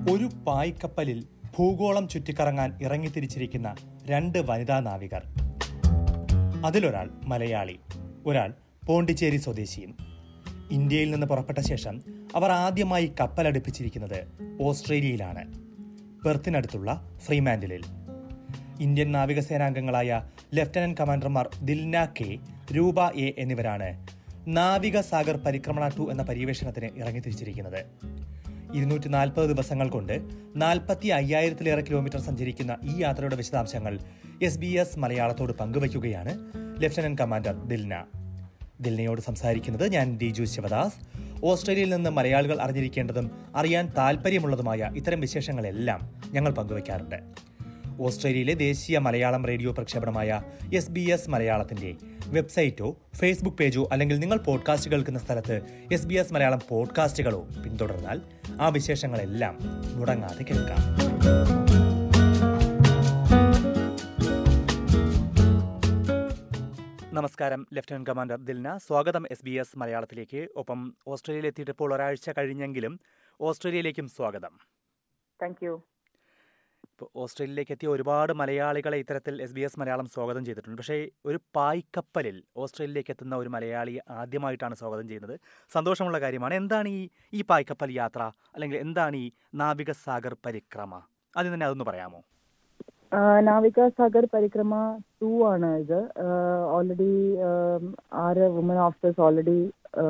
ഒരു പായ്ക്കപ്പലിൽ ഭൂഗോളം ചുറ്റിക്കറങ്ങാൻ ഇറങ്ങിത്തിരിച്ചിരിക്കുന്ന രണ്ട് വനിതാ നാവികർ അതിലൊരാൾ മലയാളി ഒരാൾ പോണ്ടിച്ചേരി സ്വദേശിയും ഇന്ത്യയിൽ നിന്ന് പുറപ്പെട്ട ശേഷം അവർ ആദ്യമായി കപ്പലടുപ്പിച്ചിരിക്കുന്നത് ഓസ്ട്രേലിയയിലാണ് പെർത്തിനടുത്തുള്ള ഫ്രീമാൻഡിലിൽ ഇന്ത്യൻ നാവികസേനാംഗങ്ങളായ ലഫ്റ്റനന്റ് കമാൻഡർമാർ ദിൽന കെ രൂപ എ എന്നിവരാണ് നാവിക സാഗർ പരിക്രമണ ടു എന്ന പര്യവേഷണത്തിന് ഇറങ്ങിത്തിരിച്ചിരിക്കുന്നത് ഇരുന്നൂറ്റി നാൽപ്പത് ദിവസങ്ങൾ കൊണ്ട് നാൽപ്പത്തി അയ്യായിരത്തിലേറെ കിലോമീറ്റർ സഞ്ചരിക്കുന്ന ഈ യാത്രയുടെ വിശദാംശങ്ങൾ എസ് ബി എസ് മലയാളത്തോട് പങ്കുവയ്ക്കുകയാണ് ലഫ്റ്റനന്റ് കമാൻഡർ ദിൽന ദിൽനയോട് സംസാരിക്കുന്നത് ഞാൻ ദിജു ശിവദാസ് ഓസ്ട്രേലിയയിൽ നിന്ന് മലയാളികൾ അറിഞ്ഞിരിക്കേണ്ടതും അറിയാൻ താല്പര്യമുള്ളതുമായ ഇത്തരം വിശേഷങ്ങളെല്ലാം ഞങ്ങൾ പങ്കുവയ്ക്കാറുണ്ട് ഓസ്ട്രേലിയയിലെ ദേശീയ മലയാളം റേഡിയോ പ്രക്ഷേപണമായ എസ് ബി എസ് മലയാളത്തിന്റെ വെബ്സൈറ്റോ ഫേസ്ബുക്ക് പേജോ അല്ലെങ്കിൽ നിങ്ങൾ പോഡ്കാസ്റ്റ് കേൾക്കുന്ന സ്ഥലത്ത് എസ് ബി എസ് മലയാളം പോഡ്കാസ്റ്റുകളോ പിന്തുടർന്നാൽ ആ വിശേഷങ്ങളെല്ലാം മുടങ്ങാതെ കേൾക്കാം നമസ്കാരം ലഫ്റ്റനന്റ് കമാൻഡർ ദിൽന സ്വാഗതം എസ് ബി എസ് മലയാളത്തിലേക്ക് ഒപ്പം ഓസ്ട്രേലിയയിൽ എത്തിയിട്ട് ഇപ്പോൾ ഒരാഴ്ച കഴിഞ്ഞെങ്കിലും ഓസ്ട്രേലിയയിലേക്കും സ്വാഗതം താങ്ക് യു ഇപ്പോൾ ഓസ്ട്രേലിയയിലേക്ക് എത്തിയ ഒരുപാട് മലയാളികളെ ഇത്തരത്തിൽ എസ് ബി എസ് മലയാളം സ്വാഗതം ചെയ്തിട്ടുണ്ട് പക്ഷേ ഒരു പായ്ക്കപ്പലിൽ ഓസ്ട്രേലിയയിലേക്ക് എത്തുന്ന ഒരു മലയാളി ആദ്യമായിട്ടാണ് സ്വാഗതം ചെയ്യുന്നത് സന്തോഷമുള്ള കാര്യമാണ് എന്താണ് ഈ ഈ പായ്ക്കപ്പൽ യാത്ര അല്ലെങ്കിൽ എന്താണ് ഈ നാവിക സാഗർ പരിക്രമ ആദ്യം തന്നെ അതൊന്ന് പറയാമോ നാവിക സാഗർ പരിക്രമ ടു ആണ് ഇത് ഓൾറെഡി ആറ് woman officers already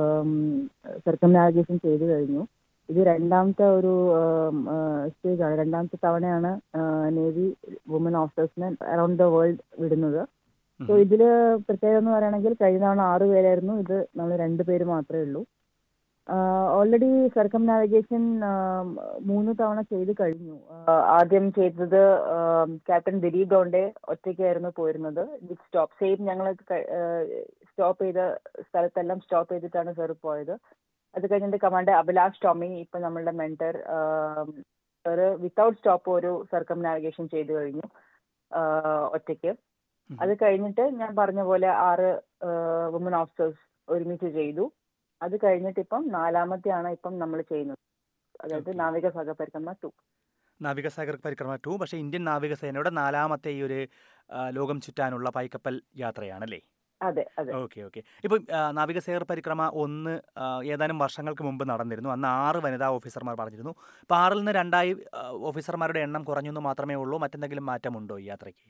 circumnavigation ചെയ്തു കഴിഞ്ഞു ഇത് രണ്ടാമത്തെ ഒരു സ്റ്റേജ് ആണ് രണ്ടാമത്തെ തവണയാണ് നേവി വുമൻ ഓഫീസേഴ്സിനെ അറൌണ്ട് ദ വേൾഡ് വിടുന്നത് സോ ഇതില് പ്രത്യേകത എന്ന് പറയുകയാണെങ്കിൽ കഴിഞ്ഞ തവണ ആറ് പേരായിരുന്നു ഇത് നമ്മൾ രണ്ട് പേര് മാത്രമേ ഉള്ളൂ ഓൾറെഡി സർക്കം നാവിഗേഷൻ മൂന്ന് തവണ ചെയ്ത് കഴിഞ്ഞു ആദ്യം ചെയ്തത് ക്യാപ്റ്റൻ ദിലീപ് ഡോണ്ടെ ഒറ്റയ്ക്കായിരുന്നു പോയിരുന്നത് വിത്ത് സ്റ്റോപ്പ് സെയിം ഞങ്ങൾ സ്റ്റോപ്പ് ചെയ്ത സ്ഥലത്തെല്ലാം സ്റ്റോപ്പ് ചെയ്തിട്ടാണ് സാർ പോയത് അത് കഴിഞ്ഞിട്ട് കമാൻഡർ അഭിലാഷ് ടോമി ഇപ്പൊ നമ്മളുടെ മെന്റർ ഒരു വിത്തൗട്ട് സ്റ്റോപ്പ് ഒരു സർക്കം നാവിഗേഷൻ ചെയ്തു കഴിഞ്ഞു ഒറ്റയ്ക്ക് അത് കഴിഞ്ഞിട്ട് ഞാൻ പറഞ്ഞ പോലെ ആറ് വുമൻ ഓഫീസേഴ്സ് ഒരുമിച്ച് ചെയ്തു അത് കഴിഞ്ഞിട്ട് ഇപ്പം നാലാമത്തെ ആണ് ഇപ്പം നമ്മൾ ചെയ്യുന്നത് അതായത് നാവിക സാഗർ പരിക്രമ ടു നാവിക സാഗർ പരിക്രമ ടു പക്ഷേ ഇന്ത്യൻ നാവികസേനയുടെ നാലാമത്തെ ഈ ഒരു ലോകം ചുറ്റാനുള്ള പായ്ക്കപ്പൽ യാത്രയാണല്ലേ അതെ അതെ ഓക്കെ ഓക്കെ ഇപ്പം നാവികസേന പരിക്രമ ഒന്ന് ഏതാനും വർഷങ്ങൾക്ക് മുമ്പ് നടന്നിരുന്നു അന്ന് ആറ് വനിതാ ഓഫീസർമാർ പറഞ്ഞിരുന്നു ഇപ്പം ആറിൽ നിന്ന് രണ്ടായി ഓഫീസർമാരുടെ എണ്ണം കുറഞ്ഞു എന്ന് മാത്രമേ ഉള്ളൂ മറ്റെന്തെങ്കിലും മാറ്റമുണ്ടോ ഈ യാത്രയ്ക്ക്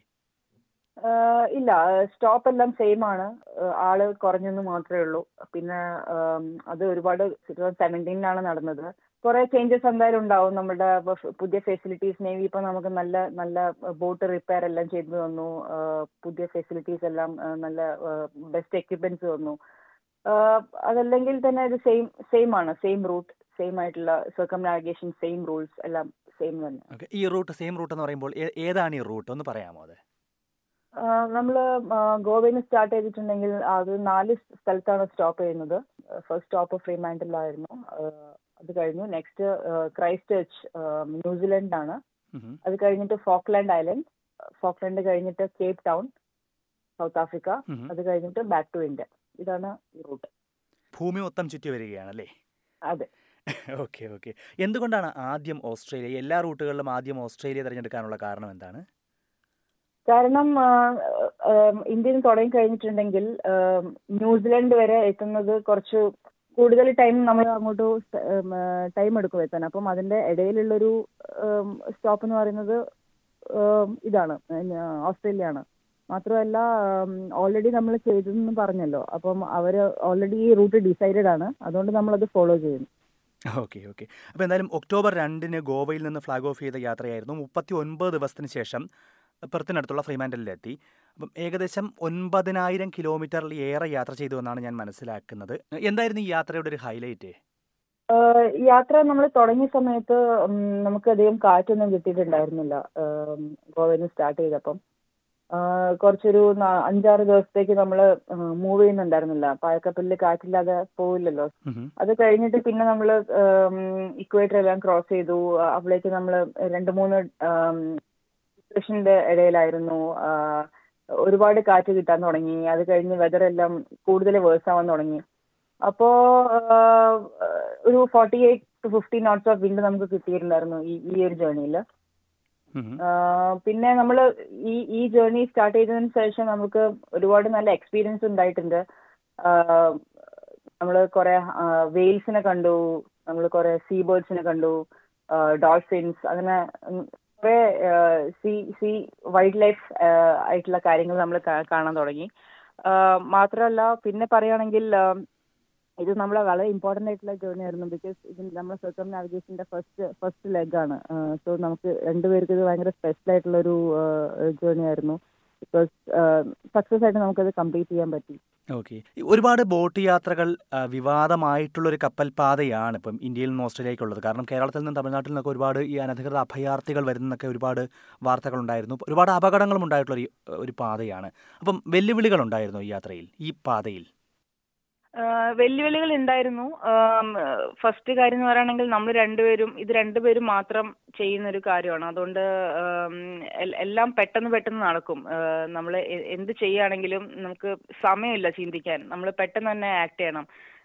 ഇല്ല സ്റ്റോപ്പ് എല്ലാം സെയിം ആണ് ആള് കുറഞ്ഞെന്ന് മാത്രമേ ഉള്ളൂ പിന്നെ അത് ഒരുപാട് സെവൻറ്റീനിലാണ് നടന്നത് കുറെ ചേഞ്ചസ് എന്തായാലും ഉണ്ടാവും നമ്മുടെ പുതിയ ഫെസിലിറ്റീസ് നേവി ഇപ്പൊ നമുക്ക് നല്ല നല്ല ബോട്ട് റിപ്പയർ എല്ലാം ചെയ്തു തന്നു പുതിയ ഫെസിലിറ്റീസ് എല്ലാം നല്ല ബെസ്റ്റ് എക്യുപ്മെന്റ്സ് തന്നു അതല്ലെങ്കിൽ തന്നെ ഇത് സെയിം സെയിം ആണ് സെയിം റൂട്ട് സെയിം ആയിട്ടുള്ള സർക്കം നാവിഗേഷൻ സെയിം റൂൾസ് എല്ലാം സെയിം തന്നെ ഈ റൂട്ട് സെയിം റൂട്ട് എന്ന് പറയുമ്പോൾ ഏതാണ് ഈ റൂട്ട് ഒന്ന് പറയാമോ അത് നമ്മൾ ഗോവയിൽ നിന്ന് സ്റ്റാർട്ട് ചെയ്തിട്ടുണ്ടെങ്കിൽ അത് നാല് സ്ഥലത്താണ് സ്റ്റോപ്പ് ചെയ്യുന്നത് ഫസ്റ്റ് സ്റ്റോപ്പ് ഫ്രീമാൻഡിലായിരുന്നു അത് കഴിഞ്ഞു നെക്സ്റ്റ് ക്രൈസ്റ്റ് ചർച്ച് ന്യൂസിലൻഡാണ് അത് കഴിഞ്ഞിട്ട് ഫോക്ലാൻഡ് ഐലൻഡ് ഫോക്ലാൻഡ് കഴിഞ്ഞിട്ട് കേപ്പ് ടൗൺ സൗത്ത് ആഫ്രിക്ക അത് കഴിഞ്ഞിട്ട് ബാക്ക് ടു ഇന്ത്യ ഇതാണ് ഈ റൂട്ട് ഭൂമി മൊത്തം ചുറ്റി വരികയാണല്ലേ അതെ ഓക്കെ ഓക്കെ എന്തുകൊണ്ടാണ് ആദ്യം ഓസ്ട്രേലിയ എല്ലാ റൂട്ടുകളിലും ആദ്യം ഓസ്ട്രേലിയ തിരഞ്ഞെടുക്കാനുള്ള കാരണം എന്താണ് കാരണം ഇന്ത്യയിൽ തുടങ്ങി കഴിഞ്ഞിട്ടുണ്ടെങ്കിൽ ന്യൂസിലൻഡ് വരെ എത്തുന്നത് കുറച്ച് കൂടുതൽ ടൈം നമ്മൾ അങ്ങോട്ട് ടൈം എടുക്കും എത്താൻ അപ്പം അതിന്റെ ഇടയിലുള്ളൊരു സ്റ്റോപ്പ് എന്ന് പറയുന്നത് ഇതാണ് ഓസ്ട്രേലിയ ആണ് മാത്രമല്ല ഓൾറെഡി നമ്മൾ ചെയ്തതെന്ന് പറഞ്ഞല്ലോ അപ്പം അവർ ഓൾറെഡി ഈ റൂട്ട് ഡിസൈഡഡ് ആണ് അതുകൊണ്ട് നമ്മളത് ഫോളോ ചെയ്യുന്നു ഓക്കെ ഓക്കെ അപ്പോൾ എന്തായാലും ഒക്ടോബർ രണ്ടിന് ഗോവയിൽ നിന്ന് ഫ്ലാഗ് ഓഫ് ചെയ്ത യാത്രയായിരുന്നു മുപ്പത്തി ഒൻപത് ദിവസത്തിന് ശേഷം പെർത്തിനടുത്തുള്ള ഫ്രീമാൻഡലിലെത്തി അപ്പം ഏകദേശം ഒൻപതിനായിരം കിലോമീറ്ററിൽ ഏറെ യാത്ര ചെയ്തു എന്നാണ് ഞാൻ മനസ്സിലാക്കുന്നത് എന്തായിരുന്നു ഈ യാത്രയുടെ ഒരു ഹൈലൈറ്റ് യാത്ര നമ്മൾ തുടങ്ങിയ സമയത്ത് നമുക്ക് അധികം കാറ്റൊന്നും കിട്ടിയിട്ടുണ്ടായിരുന്നില്ല ഗോവയിൽ നിന്ന് സ്റ്റാർട്ട് ചെയ്തപ്പം കുറച്ചൊരു അഞ്ചാറ് ദിവസത്തേക്ക് നമ്മൾ മൂവ് ചെയ്യുന്നുണ്ടായിരുന്നില്ല പായക്കപ്പലിൽ കാറ്റില്ലാതെ പോവില്ലല്ലോ അത് കഴിഞ്ഞിട്ട് പിന്നെ നമ്മൾ ഇക്വേറ്റർ എല്ലാം ക്രോസ് ചെയ്തു അവിടേക്ക് നമ്മൾ രണ്ട് മൂന്ന് ഡിപ്രഷന്റെ ഇടയിലായിരുന്നു ഒരുപാട് കാറ്റ് കിട്ടാൻ തുടങ്ങി അത് കഴിഞ്ഞ് വെതർ എല്ലാം കൂടുതൽ വേഴ്സ് ആവാൻ തുടങ്ങി അപ്പോ ഒരു forty eight to fifty knots of wind നമുക്ക് കിട്ടിയിട്ടുണ്ടായിരുന്നു ഈ ഈ ഒരു ജേർണിയിൽ പിന്നെ നമ്മൾ ഈ ഈ ജേർണി സ്റ്റാർട്ട് ചെയ്തതിന് ശേഷം നമുക്ക് ഒരുപാട് നല്ല എക്സ്പീരിയൻസ് ഉണ്ടായിട്ടുണ്ട് നമ്മൾ കുറെ വെയിൽസിനെ കണ്ടു നമ്മൾ കുറെ സീ ബേർഡ്സിനെ കണ്ടു ഡോൾഫിൻസ് അങ്ങനെ കുറെ സീ സീ വൈൽഡ് ലൈഫ് ആയിട്ടുള്ള കാര്യങ്ങൾ നമ്മൾ കാണാൻ തുടങ്ങി മാത്രമല്ല പിന്നെ പറയുകയാണെങ്കിൽ ഇത് നമ്മളെ വളരെ ഇമ്പോർട്ടൻ്റ് ആയിട്ടുള്ള ജേർണി ആയിരുന്നു ബിക്കോസ് ഇത് നമ്മുടെ സർക്കം നാവിഗേഷൻ്റെ ഫസ്റ്റ് ഫസ്റ്റ് ലെഗ് ആണ് സോ നമുക്ക് രണ്ടുപേർക്ക് ഇത് ഭയങ്കര സ്പെഷ്യൽ ആയിട്ടുള്ള ഒരു ജേർണി ആയിരുന്നു ബിക്കോസ് സക്സസ് ആയിട്ട് നമുക്കത് കംപ്ലീറ്റ് ചെയ്യാൻ പറ്റി ഓക്കെ ഒരുപാട് ബോട്ട് യാത്രകൾ വിവാദമായിട്ടുള്ള ഒരു കപ്പൽ പാതയാണ് ഇപ്പം ഇന്ത്യയിൽ നിന്ന് ഓസ്ട്രേലിയക്കുള്ളത് കാരണം കേരളത്തിൽ നിന്നും തമിഴ്നാട്ടിൽ നിന്നൊക്കെ ഒരുപാട് ഈ അനധികൃത അഭയാർത്ഥികൾ വരുന്നൊക്കെ ഒരുപാട് വാർത്തകൾ ഉണ്ടായിരുന്നു ഒരുപാട് അപകടങ്ങളും ഉണ്ടായിട്ടുള്ള ഒരു ഒരു പാതയാണ് അപ്പം വെല്ലുവിളികൾ ഉണ്ടായിരുന്നു ഈ യാത്രയിൽ ഈ പാതയിൽ വെല്ലുവിളികൾ ഉണ്ടായിരുന്നു ഫസ്റ്റ് കാര്യം എന്ന് പറയുകയാണെങ്കിൽ നമ്മൾ രണ്ടുപേരും ഇത് രണ്ടുപേരും മാത്രം ചെയ്യുന്ന ഒരു കാര്യമാണ് അതുകൊണ്ട് എല്ലാം പെട്ടെന്ന് പെട്ടെന്ന് നടക്കും നമ്മൾ എന്ത് ചെയ്യുകയാണെങ്കിലും നമുക്ക് സമയമില്ല ചിന്തിക്കാൻ നമ്മൾ പെട്ടെന്ന് തന്നെ ആക്ട് ചെയ്യണം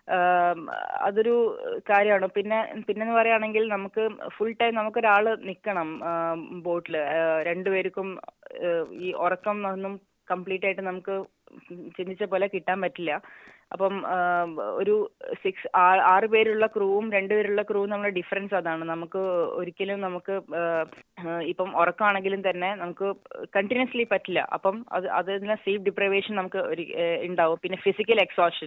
അതൊരു കാര്യമാണ് പിന്നെ പിന്നെന്ന് പറയുകയാണെങ്കിൽ നമുക്ക് ഫുൾ ടൈം നമുക്കൊരാൾ നിൽക്കണം ബോട്ടിൽ രണ്ടുപേർക്കും ഈ ഉറക്കം ഒന്നും കംപ്ലീറ്റ് ആയിട്ട് നമുക്ക് ചിന്തിച്ച പോലെ കിട്ടാൻ പറ്റില്ല അപ്പം ഒരു സിക്സ് ആറ് പേരുള്ള ക്രൂവും രണ്ടുപേരുള്ള ക്രൂവും നമ്മുടെ ഡിഫറൻസ് അതാണ് നമുക്ക് ഒരിക്കലും നമുക്ക് ഇപ്പം ഉറക്കമാണെങ്കിലും തന്നെ നമുക്ക് കണ്ടിന്യൂസ്ലി പറ്റില്ല അപ്പം അത് അതിന് സ്ലീപ്പ് ഡിപ്രൈവേഷൻ നമുക്ക് ഒരു ഉണ്ടാവും പിന്നെ ഫിസിക്കൽ എക്സോഷൻ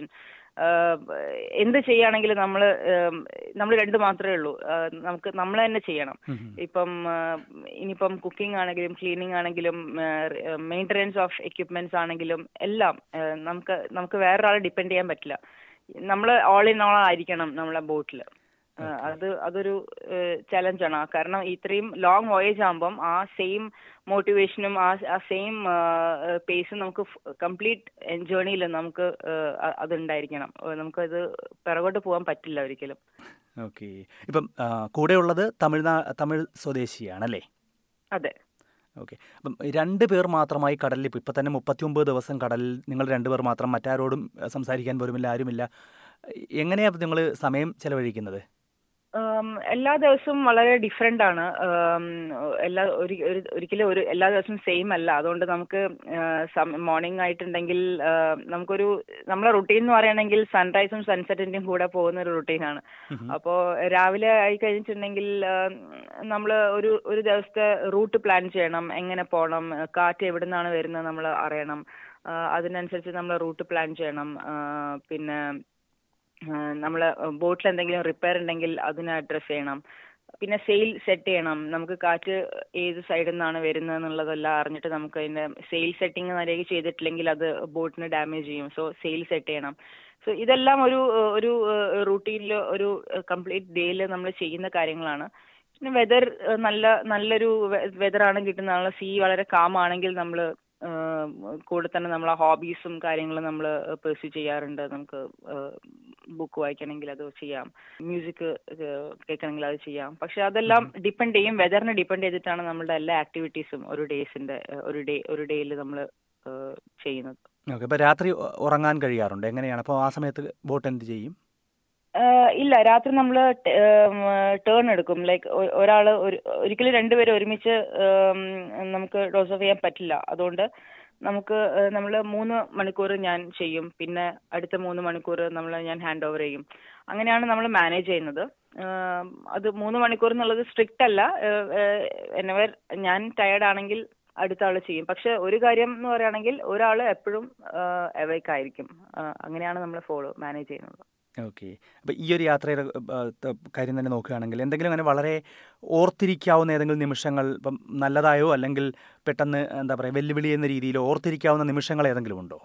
എന്ത് ചെയ്യുകയാണെങ്കിലും നമ്മൾ നമ്മൾ രണ്ട് മാത്രമേ ഉള്ളൂ നമുക്ക് നമ്മൾ തന്നെ ചെയ്യണം ഇപ്പം ഇനിയിപ്പം കുക്കിംഗ് ആണെങ്കിലും ക്ലീനിങ് ആണെങ്കിലും മെയിൻ്റനൻസ് ഓഫ് എക്യുപ്മെന്റ്സ് ആണെങ്കിലും എല്ലാം നമുക്ക് നമുക്ക് വേറൊരാളെ ഡിപ്പെൻഡ് ചെയ്യാൻ പറ്റില്ല നമ്മൾ ഓൾ ഇൻ ഓൾ ആയിരിക്കണം നമ്മളെ ബോട്ടിൽ അത് അതൊരു ചലഞ്ചാണ് കാരണം ഇത്രയും ലോങ് വോയേജ് ആകുമ്പം ആ സെയിം മോട്ടിവേഷനും ആ ആ സെയിം പേസും നമുക്ക് കംപ്ലീറ്റ് ജേർണിയിൽ നമുക്ക് അതുണ്ടായിരിക്കണം നമുക്കത് പിറകോട്ട് പോകാൻ പറ്റില്ല ഒരിക്കലും ഓക്കെ ഇപ്പം കൂടെ ഉള്ളത് തമിഴ്നാ തമിഴ് സ്വദേശിയാണല്ലേ അതെ ഓക്കെ അപ്പം രണ്ട് പേർ മാത്രമായി കടലിൽ ഇപ്പോൾ ഇപ്പം തന്നെ മുപ്പത്തി ഒമ്പത് ദിവസം കടലിൽ നിങ്ങൾ രണ്ടുപേർ മാത്രം മറ്റാരോടും സംസാരിക്കാൻ പോലുമില്ല ആരുമില്ല എങ്ങനെയാണ് നിങ്ങൾ സമയം ചെലവഴിക്കുന്നത് എല്ലാ ദിവസവും വളരെ ഡിഫറെൻ്റ് ആണ് എല്ലാ ഒരിക്കലും ഒരു എല്ലാ ദിവസവും സെയിം അല്ല അതുകൊണ്ട് നമുക്ക് മോർണിംഗ് ആയിട്ടുണ്ടെങ്കിൽ നമുക്കൊരു നമ്മളെ റുട്ടീൻ എന്ന് പറയുകയാണെങ്കിൽ സൺറൈസും സൺസെറ്റിന്റെയും കൂടെ പോകുന്ന ഒരു റുട്ടീനാണ് അപ്പോൾ രാവിലെ ആയി കഴിഞ്ഞിട്ടുണ്ടെങ്കിൽ നമ്മൾ ഒരു ഒരു ദിവസത്തെ റൂട്ട് പ്ലാൻ ചെയ്യണം എങ്ങനെ പോകണം കാറ്റ് എവിടെ നിന്നാണ് വരുന്നത് നമ്മൾ അറിയണം അതിനനുസരിച്ച് നമ്മൾ റൂട്ട് പ്ലാൻ ചെയ്യണം പിന്നെ നമ്മൾ ബോട്ടിൽ എന്തെങ്കിലും റിപ്പയർ ഉണ്ടെങ്കിൽ അതിനെ അഡ്രസ്സ് ചെയ്യണം പിന്നെ സെയിൽ സെറ്റ് ചെയ്യണം നമുക്ക് കാറ്റ് ഏത് സൈഡിൽ നിന്നാണ് വരുന്നത് എന്നുള്ളതെല്ലാം അറിഞ്ഞിട്ട് നമുക്ക് അതിൻ്റെ സെയിൽ സെറ്റിംഗ് നിലയ്ക്ക് ചെയ്തിട്ടില്ലെങ്കിൽ അത് ബോട്ടിന് ഡാമേജ് ചെയ്യും സോ സെയിൽ സെറ്റ് ചെയ്യണം സോ ഇതെല്ലാം ഒരു ഒരു റൂട്ടീനിൽ ഒരു കംപ്ലീറ്റ് ഡേയിൽ നമ്മൾ ചെയ്യുന്ന കാര്യങ്ങളാണ് പിന്നെ വെതർ നല്ല നല്ലൊരു വെതറാണ് കിട്ടുന്ന സീ വളരെ കാമാണെങ്കിൽ നമ്മൾ കൂടെ തന്നെ നമ്മൾ ഹോബീസും കാര്യങ്ങളും നമ്മൾ പെർസ്യൂ ചെയ്യാറുണ്ട് നമുക്ക് ബുക്ക് വായിക്കണമെങ്കിൽ അത് ചെയ്യാം മ്യൂസിക് കേൾക്കണമെങ്കിൽ അത് ചെയ്യാം പക്ഷെ അതെല്ലാം ഡിപ്പെൻഡ് ചെയ്യും വെതറിനെ ഡിപ്പെൻഡ് ചെയ്തിട്ടാണ് നമ്മളുടെ എല്ലാ ആക്ടിവിറ്റീസും ഒരു ഡേയ്സിന്റെ ഒരു ഡേ ഒരു ഡേയിൽ നമ്മൾ ചെയ്യുന്നത് ഓക്കെ അപ്പോൾ രാത്രി ഉറങ്ങാൻ കഴിയാറുണ്ട് എങ്ങനെയാണ് അപ്പോൾ ആ സമയത്ത് ബോട്ട് എന്ത് ചെയ്യും ഇല്ല രാത്രി നമ്മൾ ടേൺ എടുക്കും ലൈക്ക് ഒരാൾ ഒരിക്കലും രണ്ടുപേരും ഒരുമിച്ച് നമുക്ക് ഡോസ് ഓഫ് ചെയ്യാൻ പറ്റില്ല അതുകൊണ്ട് നമുക്ക് നമ്മൾ മൂന്ന് മണിക്കൂർ ഞാൻ ചെയ്യും പിന്നെ അടുത്ത മൂന്ന് മണിക്കൂർ നമ്മൾ ഞാൻ ഹാൻഡ് ഓവർ ചെയ്യും അങ്ങനെയാണ് നമ്മൾ മാനേജ് ചെയ്യുന്നത് അത് മൂന്ന് മണിക്കൂർ എന്നുള്ളത് സ്ട്രിക്റ്റ് അല്ല എന്നവർ ഞാൻ ടയർഡ് ആണെങ്കിൽ അടുത്ത ആൾ ചെയ്യും പക്ഷെ ഒരു കാര്യം എന്ന് പറയുകയാണെങ്കിൽ ഒരാൾ എപ്പോഴും അവൈക്ക് ആയിരിക്കും അങ്ങനെയാണ് നമ്മൾ ഫോളോ മാനേജ് ചെയ്യുന്നത് ഓക്കെ അപ്പോൾ ഈ ഒരു യാത്രയുടെ കാര്യം തന്നെ നോക്കുകയാണെങ്കിൽ എന്തെങ്കിലും അങ്ങനെ വളരെ ഓർത്തിരിക്കാവുന്ന ഏതെങ്കിലും നിമിഷങ്ങൾ ഇപ്പം നല്ലതായോ അല്ലെങ്കിൽ പെട്ടെന്ന് എന്താ പറയുക വെല്ലുവിളി എന്ന രീതിയിൽ ഓർത്തിരിക്കാവുന്ന നിമിഷങ്ങൾ ഏതെങ്കിലും ഉണ്ടോ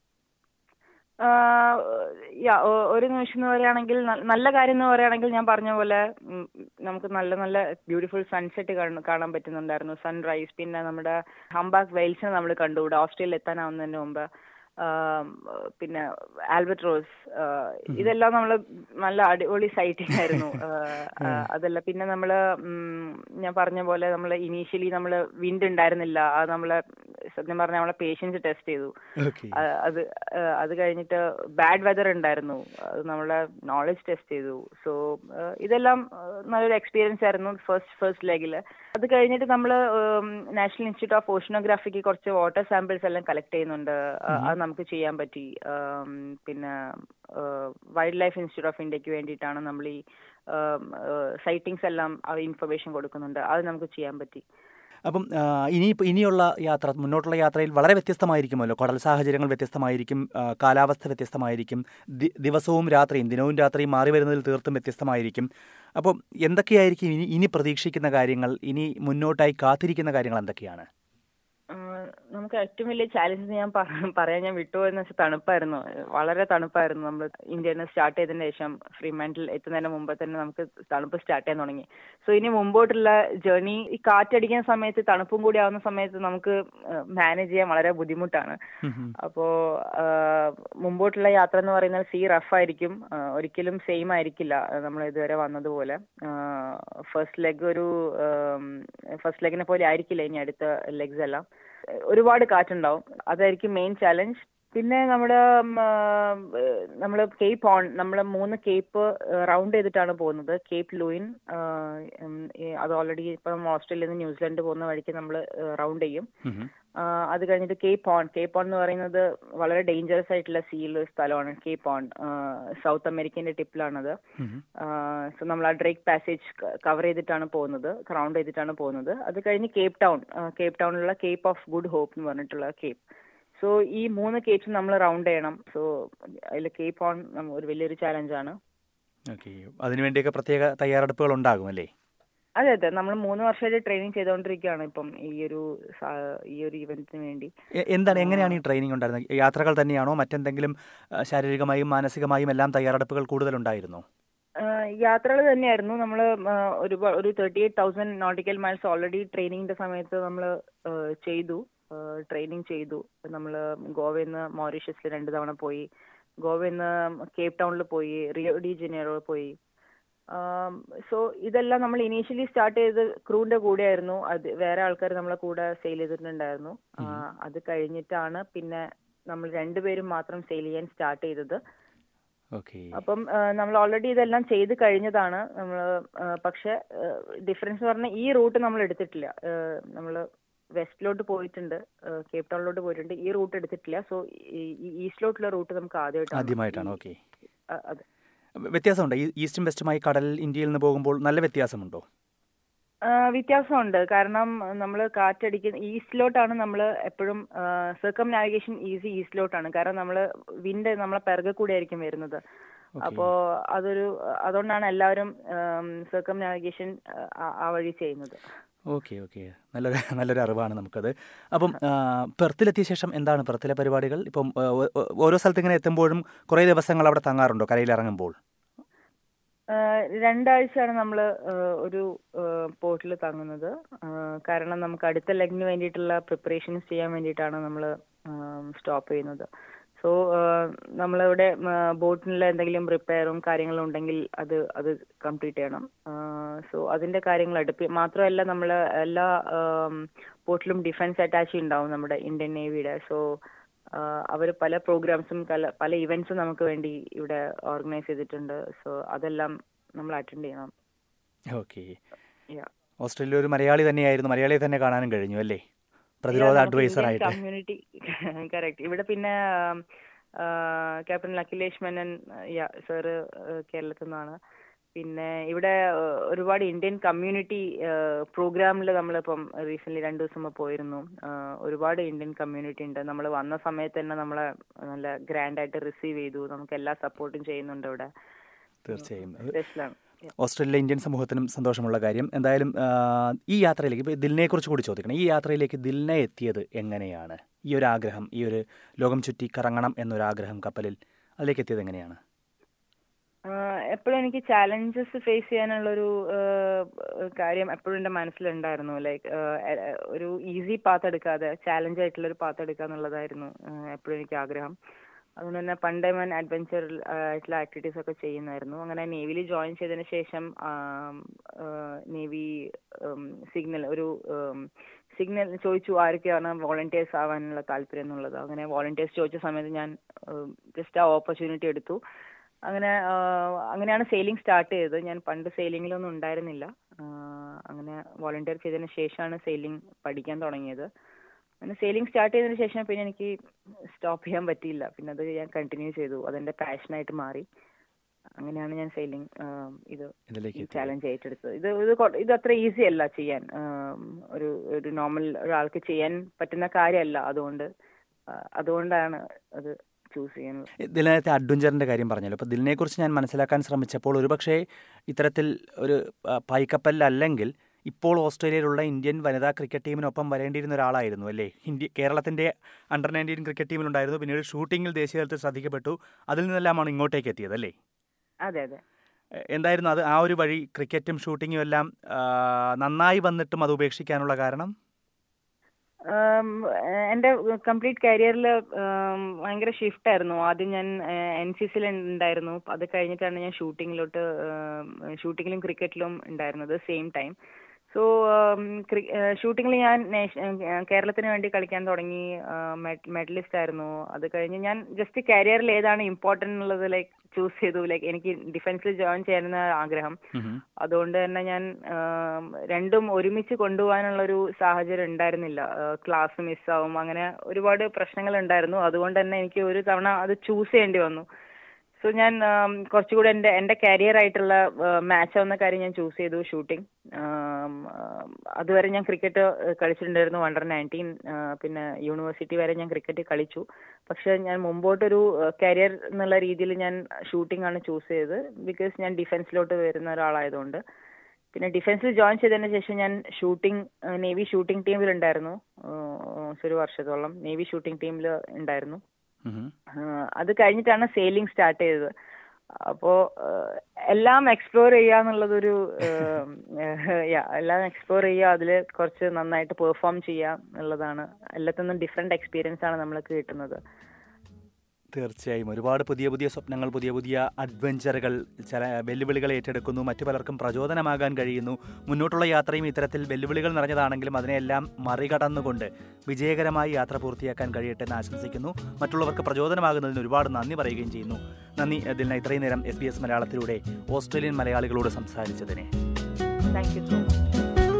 യാ ഒരു നിമിഷം എന്ന് പറയുകയാണെങ്കിൽ നല്ല കാര്യം എന്ന് പറയുകയാണെങ്കിൽ ഞാൻ പറഞ്ഞ പോലെ നമുക്ക് നല്ല നല്ല ബ്യൂട്ടിഫുൾ സൺസെറ്റ് കാണാൻ പറ്റുന്നുണ്ടായിരുന്നു സൺറൈസ് പിന്നെ നമ്മുടെ ഹംബാഗ് വെയിൽസിനെ നമ്മൾ കണ്ടുകൂടെ ഓസ്ട്രേലിയ എത്താനാവുന്നതിന് മുമ്പ് പിന്നെ ആൽബർട്ട് റോസ് ഇതെല്ലാം നമ്മൾ നല്ല അടിപൊളി സൈറ്റിംഗ് ആയിരുന്നു അതല്ല പിന്നെ നമ്മൾ ഞാൻ പറഞ്ഞ പോലെ നമ്മൾ ഇനീഷ്യലി നമ്മൾ വിൻഡ് ഉണ്ടായിരുന്നില്ല അത് നമ്മളെ സത്യം പറഞ്ഞാൽ നമ്മളെ പേഷ്യൻസ് ടെസ്റ്റ് ചെയ്തു ഓക്കെ അ- അത് ഏഹ് അത് കഴിഞ്ഞിട്ട് ബാഡ് വെതർ ഉണ്ടായിരുന്നു അത് നമ്മളെ നോളജ് ടെസ്റ്റ് ചെയ്തു സോ ഇതെല്ലാം ഏഹ് നല്ലൊരു എക്സ്പീരിയൻസ് ആയിരുന്നു ഫസ്റ്റ് ഫസ്റ്റ് ലെഗിൽ അത് കഴിഞ്ഞിട്ട് നമ്മൾ നാഷണൽ ഇൻസ്റ്റിറ്റ്യൂട്ട് ഓഫ് ഓഷനോഗ്രാഫിക്ക് കുറച്ച് വാട്ടർ സാമ്പിൾസ് എല്ലാം കളക്ട് ചെയ്യുന്നുണ്ട് അഹ് അത് നമുക്ക് ചെയ്യാൻ പറ്റി ആം, പിന്നെ വൈൽഡ് ലൈഫ് ഇൻസ്റ്റിറ്റ്യൂട്ട് ഓഫ് ഇന്ത്യക്ക് വേണ്ടിയിട്ടാണ് നമ്മൾ ഈ സൈറ്റിങ്സ് എല്ലാം ഇൻഫർമേഷൻ കൊടുക്കുന്നുണ്ട് അത് നമുക്ക് ചെയ്യാൻ പറ്റി അപ്പം ആ, ഇനി ഇനിയുള്ള യാത്ര മുന്നോട്ടുള്ള യാത്രയിൽ വളരെ വ്യത്യസ്തമായിരിക്കുമല്ലോ കടൽ സാഹചര്യങ്ങൾ വ്യത്യസ്തമായിരിക്കും ആ, കാലാവസ്ഥ വ്യത്യസ്തമായിരിക്കും ദി- ദിവസവും രാത്രിയും ദിനവും രാത്രിയും മാറി വരുന്നതിൽ തീർത്തും വ്യത്യസ്തമായിരിക്കും അപ്പം എന്തൊക്കെയായിരിക്കും ഇനി ഇനി പ്രതീക്ഷിക്കുന്ന കാര്യങ്ങൾ ഇനി മുന്നോട്ടായി കാത്തിരിക്കുന്ന കാര്യങ്ങൾ എന്തൊക്കെയാണ് ആഹ് നമുക്ക് ഏറ്റവും വലിയ ചാലഞ്ച് ഞാൻ പറ- പറയാൻ ഞാൻ വിട്ടുപോയെന്ന് വെച്ചാൽ തണുപ്പായിരുന്നു വളരെ തണുപ്പായിരുന്നു നമ്മൾ ഇന്ത്യയിൽ നിന്ന് സ്റ്റാർട്ട് ചെയ്തതിന് ശേഷം ഫ്രീമാൻഡിൽ എത്തുന്നതിന് മുമ്പ് തന്നെ നമുക്ക് തണുപ്പ് സ്റ്റാർട്ട് ചെയ്യാൻ തുടങ്ങി സോ ഇനി മുമ്പോട്ടുള്ള ജേർണി ഈ കാറ്റടിക്കുന്ന സമയത്ത് തണുപ്പും കൂടി ആവുന്ന സമയത്ത് നമുക്ക് മാനേജ് ചെയ്യാൻ വളരെ ബുദ്ധിമുട്ടാണ് അപ്പോ ആഹ് മുമ്പോട്ടുള്ള യാത്ര എന്ന് പറയുന്നത് സീ റഫ് ആയിരിക്കും ആഹ് ഒരിക്കലും സെയിം ആയിരിക്കില്ല നമ്മൾ ഇതുവരെ വന്നതുപോലെ ഫസ്റ്റ് ലെഗ് ഒരു ഫസ്റ്റ് ലെഗിനെ പോലെ ആയിരിക്കില്ല ഇനി അടുത്ത ലെഗ്സ് എല്ലാം ഒരുപാട് കാറ്റുണ്ടാവും അതായിരിക്കും മെയിൻ ചാലഞ്ച് പിന്നെ നമ്മുടെ നമ്മൾ കേപ്പ് ഓൺ നമ്മൾ മൂന്ന് കേപ്പ് റൗണ്ട് ചെയ്തിട്ടാണ് പോകുന്നത് കേപ്പ് ലൂയിൻ അത് ഓൾറെഡി ഇപ്പം ഓസ്ട്രേലിയയിൽ നിന്ന് ന്യൂസിലൻഡ് പോകുന്ന വഴിക്ക് നമ്മൾ റൗണ്ട് ചെയ്യും ആഹ് അത് കഴിഞ്ഞിട്ട് കേപ്പ് ഓൺ കേപ്പ് ഓൺ എന്ന് പറയുന്നത് വളരെ ഡേഞ്ചറസ് ആയിട്ടുള്ള സീൽ സ്ഥലമാണ് കേപ്പ് ഓൺ സൗത്ത് അമേരിക്കന്റെ ടിപ്പിലാണത് സോ നമ്മൾ ആ ഡ്രേക്ക് പാസേജ് കവർ ചെയ്തിട്ടാണ് പോകുന്നത് റൗണ്ട് ചെയ്തിട്ടാണ് പോകുന്നത് അത് കഴിഞ്ഞ് കേപ്പ് ടൗൺ കേപ്പ് ടൗണിലുള്ള കേപ്പ് ഓഫ് ഗുഡ് ഹോപ്പ് എന്ന് പറഞ്ഞിട്ടുള്ള കേപ്പ് സോ ഈ മൂന്ന് കേപ്സും നമ്മൾ റൗണ്ട് ചെയ്യണം സോ അതിൽ കേപ്പ് ഓൺ ഒരു വലിയൊരു ചാലഞ്ചാണ് ഓക്കെ അതിനുവേണ്ടിയൊക്കെ പ്രത്യേക തയ്യാറെടുപ്പുകൾ ഉണ്ടാകും അല്ലേ അതെ അതെ നമ്മൾ മൂന്ന് വർഷമായിട്ട് ട്രെയിനിങ് ചെയ്തുകൊണ്ടിരിക്കുകയാണ് ഇപ്പം ഈ ഒരു സ- ഈ ഒരു ഇവന്റിന് വേണ്ടി എ- എന്താണ് എങ്ങനെയാണ് ഈ ട്രെയിനിങ് ഉണ്ടായിരുന്നത് യാത്രകൾ തന്നെയാണോ മറ്റെന്തെങ്കിലും ആ, ശാരീരികമായും മാനസികമായും എല്ലാം തയ്യാറെടുപ്പുകൾ കൂടുതലുണ്ടായിരുന്നോ യാത്രകൾ തന്നെയായിരുന്നു നമ്മൾ ഒരുപാട് ഒരു thirty eight thousand nautical miles already ട്രെയിനിങ്ങിന്റെ സമയത്ത് നമ്മൾ ചെയ്തു ട്രെയിനിങ് ചെയ്തു നമ്മൾ ഗോവയിൽ നിന്ന് മൗറീഷ്യസിൽ രണ്ട് തവണ പോയി ഗോവയിൽ നിന്ന് കേപ്പ് ടൗണിൽ പോയി റിയോ ഡി ജനീറോ പോയി സോ ഇതെല്ലാം നമ്മൾ ഇനീഷ്യലി സ്റ്റാർട്ട് ചെയ്ത് ക്രൂവിന്റെ കൂടെയായിരുന്നു അത് വേറെ ആൾക്കാർ നമ്മളെ കൂടെ സെയിൽ ചെയ്തിട്ടുണ്ടായിരുന്നു ആ, അത് കഴിഞ്ഞിട്ടാണ് പിന്നെ നമ്മൾ രണ്ടുപേരും മാത്രം സെയിൽ ചെയ്യാൻ സ്റ്റാർട്ട് ചെയ്തത് ഓക്കെ അപ്പം നമ്മൾ ഓൾറെഡി ഇതെല്ലാം ചെയ്ത് കഴിഞ്ഞതാണ് നമ്മൾ പക്ഷെ ഡിഫറൻസ് പറഞ്ഞാൽ ഈ റൂട്ട് നമ്മൾ എടുത്തിട്ടില്ല നമ്മൾ വെസ്റ്റിലോട്ട് പോയിട്ടുണ്ട് കേപ്പ് ടൗണിലോട്ട് പോയിട്ടുണ്ട് ഈ റൂട്ട് എടുത്തിട്ടില്ല സോ ഈ ഈസ്റ്റിലോട്ടുള്ള റൂട്ട് നമുക്ക് ആദ്യമായിട്ടാണ് ആദ്യമായിട്ടാണ് ഈ- ഓക്കെ അ- അതെ വ്യത്യാസമുണ്ട് ഈ ഈസ്റ്റും വെസ്റ്റുമായി കടൽ ഇന്ത്യയിൽ നിന്ന് പോകുമ്പോൾ നല്ല വ്യത്യാസമുണ്ടോ ആ, വ്യത്യാസമുണ്ട് കാരണം നമ്മൾ കാറ്റടിക്കുന്ന ഈസ്റ്റിലോട്ടാണ് നമ്മൾ എപ്പോഴും സർക്കം നാവിഗേഷൻ ഈസി ഈസ്റ്റിലോട്ടാണ് കാരണം നമ്മൾ വിൻഡ് നമ്മളെ പിറകെ കൂടെ ആയിരിക്കും വരുന്നത് അപ്പോ അതൊരു അതുകൊണ്ടാണ് എല്ലാവരും സർക്കം നാവിഗേഷൻ ആ വഴി ചെയ്യുന്നത് ഓക്കെ ഓക്കെ നല്ലൊരു നല്ലൊരു അറിവാണ് നമുക്കത് അപ്പം ആ, പെർത്തിലെത്തിയ ശേഷം എന്താണ് പെർത്തിലെ പരിപാടികൾ ഇപ്പം ആ, ഓ- ഓ- ഓരോ സ്ഥലത്ത് ഇങ്ങനെ എത്തുമ്പോഴും കുറേ ദിവസങ്ങൾ അവിടെ തങ്ങാറുണ്ടോ കരയിൽ ഇറങ്ങുമ്പോൾ ആ, രണ്ടാഴ്ചയാണ് നമ്മൾ ഒരു പോർട്ടിൽ തങ്ങുന്നത് ആ, കാരണം നമുക്ക് അടുത്ത ലെഗിന് വേണ്ടിയിട്ടുള്ള പ്രിപ്പറേഷൻസ് ചെയ്യാൻ വേണ്ടിയിട്ടാണ് നമ്മൾ സ്റ്റോപ്പ് ചെയ്യുന്നത് സോ നമ്മളിവിടെ ബോട്ടിനുള്ള എന്തെങ്കിലും റിപ്പയറും കാര്യങ്ങളും ഉണ്ടെങ്കിൽ അത് അത് കംപ്ലീറ്റ് ചെയ്യണം സോ അതിന്റെ കാര്യങ്ങൾ അടുപ്പി മാത്രമല്ല നമ്മൾ എല്ലാ പോർട്ടിലും ഡിഫൻസ് അറ്റാച്ച് ഉണ്ടാവും നമ്മുടെ ഇന്ത്യൻ നേവിയുടെ സോ അവർ പല പ്രോഗ്രാംസും പല പല ഇവന്റ്സും നമുക്ക് വേണ്ടി ഇവിടെ ഓർഗനൈസ് ചെയ്തിട്ടുണ്ട് സോ അതെല്ലാം നമ്മൾ അറ്റൻഡ് ചെയ്യണം ഓക്കെ Yeah. ഓസ്ട്രേലിയ ഒരു മലയാളി തന്നെയായിരുന്നു മലയാളിയെ തന്നെ കാണാനും കഴിഞ്ഞു അല്ലേ പ്രതിരോധ അഡ്വൈസർ ആയിട്ട് കമ്മ്യൂണിറ്റി കറക്റ്റ് ഇവിടെ പിന്നെ ക്യാപ്റ്റൻ അഖിലേഷ് മേനൻ സാറ് കേരളത്തിൽ നിന്നാണ് പിന്നെ ഇവിടെ ആ, ഒരുപാട് ഇന്ത്യൻ കമ്മ്യൂണിറ്റി പ്രോഗ്രാമിൽ നമ്മളിപ്പം റീസെന്റ് രണ്ടു ദിവസം മുമ്പ് പോയിരുന്നു ആ, ഒരുപാട് ഇന്ത്യൻ കമ്മ്യൂണിറ്റി ഉണ്ട് നമ്മൾ വന്ന സമയത്ത് തന്നെ നമ്മളെ നല്ല ഗ്രാൻഡ് ആയിട്ട് റിസീവ് ചെയ്തു നമുക്ക് എല്ലാ സപ്പോർട്ടും ചെയ്യുന്നുണ്ട് ഇവിടെ തീർച്ചയായും അത് സ്പെഷ്യലാണ് ഓസ്ട്രേലിയ ഇന്ത്യൻ സമൂഹത്തിനും സന്തോഷമുള്ള കാര്യം എന്തായാലും ആ, ഈ യാത്രയിലേക്ക് ഇപ്പോൾ ദിലിനെക്കുറിച്ച് കൂടി ചോദിക്കണം ഈ യാത്രയിലേക്ക് ദിലിനെ എത്തിയത് എങ്ങനെയാണ് ഈ ഒരു ആഗ്രഹം ഈ ഒരു ലോകം ചുറ്റി കറങ്ങണം എന്നൊരാഗ്രഹം കപ്പലിൽ അതിലേക്ക് എത്തിയത് എങ്ങനെയാണ് എപ്പോഴും എനിക്ക് ചാലഞ്ചസ് ഫേസ് ചെയ്യാനുള്ളൊരു ആഹ്, കാര്യം എപ്പോഴും എൻ്റെ മനസ്സിലുണ്ടായിരുന്നു ലൈക്ക് ഒരു ഈസി പാത്ത് എടുക്കാതെ ചാലഞ്ച് ആയിട്ടുള്ള ഒരു പാത്ത് എടുക്കുക എന്നുള്ളതായിരുന്നു എപ്പോഴും എനിക്ക് ആഗ്രഹം അതുകൊണ്ട് തന്നെ പണ്ടേ ഞാൻ അഡ്വഞ്ചർ ആയിട്ടുള്ള ആക്ടിവിറ്റീസ് ഒക്കെ ചെയ്യുന്നായിരുന്നു അങ്ങനെ നേവിയിൽ ജോയിൻ ചെയ്തതിന് ശേഷം നേവി സിഗ്നൽ ഒരു സിഗ്നൽ ചോദിച്ചു ആരൊക്കെയാണ് വോളണ്ടിയേഴ്സ് ആവാനുള്ള താല്പര്യം എന്നുള്ളത് അങ്ങനെ വോളണ്ടിയേഴ്സ് ചോദിച്ച സമയത്ത് ഞാൻ ജസ്റ്റ് ആ ഓപ്പർച്യൂണിറ്റി എടുത്തു അങ്ങനെ അങ്ങനെയാണ് സെയിലിംഗ് സ്റ്റാർട്ട് ചെയ്തത് ഞാൻ പണ്ട് സെയിലിങ്ങിലൊന്നും ഉണ്ടായിരുന്നില്ല അങ്ങനെ വോളണ്ടിയർ ചെയ്തതിന് ശേഷമാണ് സെയിലിംഗ് പഠിക്കാൻ തുടങ്ങിയത് അങ്ങനെ സെയിലിംഗ് സ്റ്റാർട്ട് ചെയ്തതിന് ശേഷം പിന്നെ എനിക്ക് സ്റ്റോപ്പ് ചെയ്യാൻ പറ്റിയില്ല പിന്നെ അത് ഞാൻ കണ്ടിന്യൂ ചെയ്തു അതെന്റെ പാഷനായിട്ട് മാറി അങ്ങനെയാണ് ഞാൻ സെയിലിംഗ് ഇത് ചാലഞ്ച് ഏറ്റെടുത്തത് ഇത് ഇത് ഇത് അത്ര ഈസി അല്ല ചെയ്യാൻ ഒരു ഒരു നോർമൽ ഒരാൾക്ക് ചെയ്യാൻ പറ്റുന്ന കാര്യമല്ല അതുകൊണ്ട് അതുകൊണ്ടാണ് അത് ചൂസ് ചെയ്യുന്നത് ദിലിനത്തെ അഡ്വഞ്ചറിന്റെ കാര്യം പറഞ്ഞല്ലോ അപ്പോൾ ദിലിനെക്കുറിച്ച് ഞാൻ മനസ്സിലാക്കാൻ ശ്രമിച്ചപ്പോൾ ഒരുപക്ഷെ ഇത്തരത്തിൽ ഒരു പായ്ക്കപ്പലിലല്ലെങ്കിൽ ഇപ്പോൾ ഓസ്ട്രേലിയയിലുള്ള ഇന്ത്യൻ വനിതാ ക്രിക്കറ്റ് ടീമിനൊപ്പം വരേണ്ടിയിരുന്ന ഒരാളായിരുന്നു അല്ലേ ഇന്ത്യ കേരളത്തിന്റെ അണ്ടർ നയൻറ്റീൻ ക്രിക്കറ്റ് ടീമിലുണ്ടായിരുന്നു പിന്നീട് ഷൂട്ടിങ്ങിൽ ദേശീയ തലത്തിൽ ശ്രദ്ധിക്കപ്പെട്ടു അതിൽ നിന്നെല്ലാമാണ് ഇങ്ങോട്ടേക്ക് എത്തിയത് അല്ലേ അതെ അതെ എന്തായിരുന്നു അത് ആ ഒരു വഴി ക്രിക്കറ്റും ഷൂട്ടിങ്ങും എല്ലാം നന്നായി വന്നിട്ടും അത് ഉപേക്ഷിക്കാനുള്ള കാരണം എൻ്റെ കംപ്ലീറ്റ് കരിയറിൽ ഭയങ്കര ഷിഫ്റ്റ് ആയിരുന്നു ആദ്യം ഞാൻ എൻ സി സിയിൽ ഉണ്ടായിരുന്നു അത് കഴിഞ്ഞിട്ടാണ് ഞാൻ ഷൂട്ടിങ്ങിലോട്ട് ഷൂട്ടിങ്ങിലും ക്രിക്കറ്റിലും ഉണ്ടായിരുന്നത് സെയിം ടൈം സോ ഷൂട്ടിങ്ങിൽ ഞാൻ കേരളത്തിന് വേണ്ടി കളിക്കാൻ തുടങ്ങി മെഡലിസ്റ്റ് ആയിരുന്നു അത് കഴിഞ്ഞ് ഞാൻ ജസ്റ്റ് കരിയറിൽ ഏതാണ് ഇമ്പോർട്ടൻ്റ് എന്നുള്ളത് ലൈക്ക് ചൂസ് ചെയ്തു ലൈക്ക് എനിക്ക് ഡിഫൻസിൽ ജോയിൻ ചെയ്യാനുള്ള ആഗ്രഹം അതുകൊണ്ട് തന്നെ ഞാൻ രണ്ടും ഒരുമിച്ച് കൊണ്ടുപോകാനുള്ള ഒരു സാഹചര്യം ഉണ്ടായിരുന്നില്ല ക്ലാസ് മിസ്സാവും അങ്ങനെ ഒരുപാട് പ്രശ്നങ്ങൾ ഉണ്ടായിരുന്നു അതുകൊണ്ട് തന്നെ എനിക്ക് ഒരു തവണ അത് ചൂസ് ചെയ്യേണ്ടി വന്നു സോ ഞാൻ കുറച്ചുകൂടെ എൻ്റെ എൻ്റെ കരിയർ ആയിട്ടുള്ള മാച്ച് ആവുന്ന കാര്യം ഞാൻ ചൂസ് ചെയ്തു ഷൂട്ടിംഗ് അതുവരെ ഞാൻ ക്രിക്കറ്റ് കളിച്ചിട്ടുണ്ടായിരുന്നു അണ്ടർ നയൻറ്റീൻ പിന്നെ യൂണിവേഴ്സിറ്റി വരെ ഞാൻ ക്രിക്കറ്റ് കളിച്ചു പക്ഷെ ഞാൻ മുമ്പോട്ടൊരു കരിയർ എന്നുള്ള രീതിയിൽ ഞാൻ ഷൂട്ടിംഗ് ആണ് ചൂസ് ചെയ്തത് ബിക്കോസ് ഞാൻ ഡിഫൻസിലോട്ട് വരുന്ന ഒരാളായതുകൊണ്ട് പിന്നെ ഡിഫൻസിൽ ജോയിൻ ചെയ്തതിന് ശേഷം ഞാൻ ഷൂട്ടിംഗ് നേവി ഷൂട്ടിംഗ് ടീമിൽ ഉണ്ടായിരുന്നു ഒരു വർഷത്തോളം നേവി ഷൂട്ടിംഗ് ടീമിൽ ഉണ്ടായിരുന്നു അത് കഴിഞ്ഞിട്ടാണ് സെയിലിംഗ് സ്റ്റാർട്ട് ചെയ്തത് അപ്പോ എല്ലാം എക്സ്പ്ലോർ ചെയ്യുക എന്നുള്ളതൊരു എല്ലാം എക്സ്പ്ലോർ ചെയ്യുക അതിൽ കുറച്ച് നന്നായിട്ട് പെർഫോം ചെയ്യുക എന്നുള്ളതാണ് എല്ലാത്തിനും ഡിഫറെന്റ് എക്സ്പീരിയൻസ് ആണ് നമ്മൾക്ക് കിട്ടുന്നത് തീർച്ചയായും ഒരുപാട് പുതിയ പുതിയ സ്വപ്നങ്ങൾ പുതിയ പുതിയ അഡ്വഞ്ചറുകൾ ചില വെല്ലുവിളികൾ ഏറ്റെടുക്കുന്നു മറ്റു പലർക്കും പ്രചോദനമാകാൻ കഴിയുന്നു മുന്നോട്ടുള്ള യാത്രയും ഇത്തരത്തിൽ വെല്ലുവിളികൾ നിറഞ്ഞതാണെങ്കിലും അതിനെല്ലാം മറികടന്നുകൊണ്ട് വിജയകരമായി യാത്ര പൂർത്തിയാക്കാൻ കഴിയട്ടെ എന്ന് ആശംസിക്കുന്നു മറ്റുള്ളവർക്ക് പ്രചോദനമാകുന്നതിന് ഒരുപാട് നന്ദി പറയുകയും ചെയ്യുന്നു നന്ദി ദിലിന ഇത്രയും നേരം എസ് ബി എസ് മലയാളത്തിലൂടെ ഓസ്ട്രേലിയൻ മലയാളികളോട് സംസാരിച്ചതിനെ താങ്ക് യു സോ മച്ച്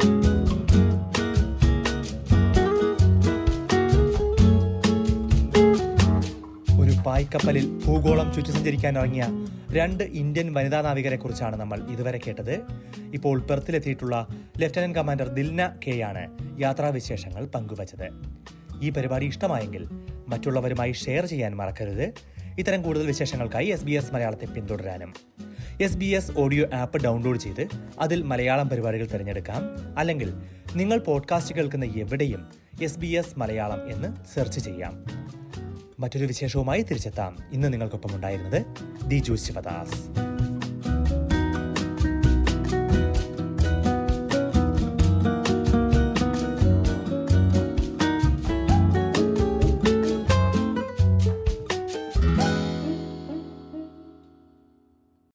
ഒരു പായ്ക്കപ്പലിൽ ഭൂഗോളം ചുറ്റി സഞ്ചരിക്കാൻ ഇറങ്ങിയ രണ്ട് ഇന്ത്യൻ വനിതാ നാവികരെ കുറിച്ചാണ് നമ്മൾ ഇതുവരെ കേട്ടത് ഇപ്പോൾ പെർത്തിലെത്തിയിട്ടുള്ള ലഫ്റ്റനന്റ് കമാൻഡർ ദിൽന കെയാണ് യാത്രാവിശേഷങ്ങൾ പങ്കുവച്ചത് ഈ പരിപാടി ഇഷ്ടമായെങ്കിൽ മറ്റുള്ളവരുമായി ഷെയർ ചെയ്യാൻ മറക്കരുത് ഇത്തരം കൂടുതൽ വിശേഷങ്ങൾക്കായി എസ് ബി എസ് മലയാളത്തെ പിന്തുടരാനും S B S audio app download ചെയ്ത് അതിൽ മലയാളം പരിപാടികൾ തിരഞ്ഞെടുക്കാം അല്ലെങ്കിൽ നിങ്ങൾ പോഡ്കാസ്റ്റ് കേൾക്കുന്ന എവിടെയും എസ് ബി എസ് മലയാളം എന്ന് സെർച്ച് ചെയ്യാം മറ്റൊരു വിശേഷവുമായി തിരിച്ചെത്താം ഇന്ന് നിങ്ങൾക്കൊപ്പം ഉണ്ടായിരുന്നത് ദിജു ശിവദാസ്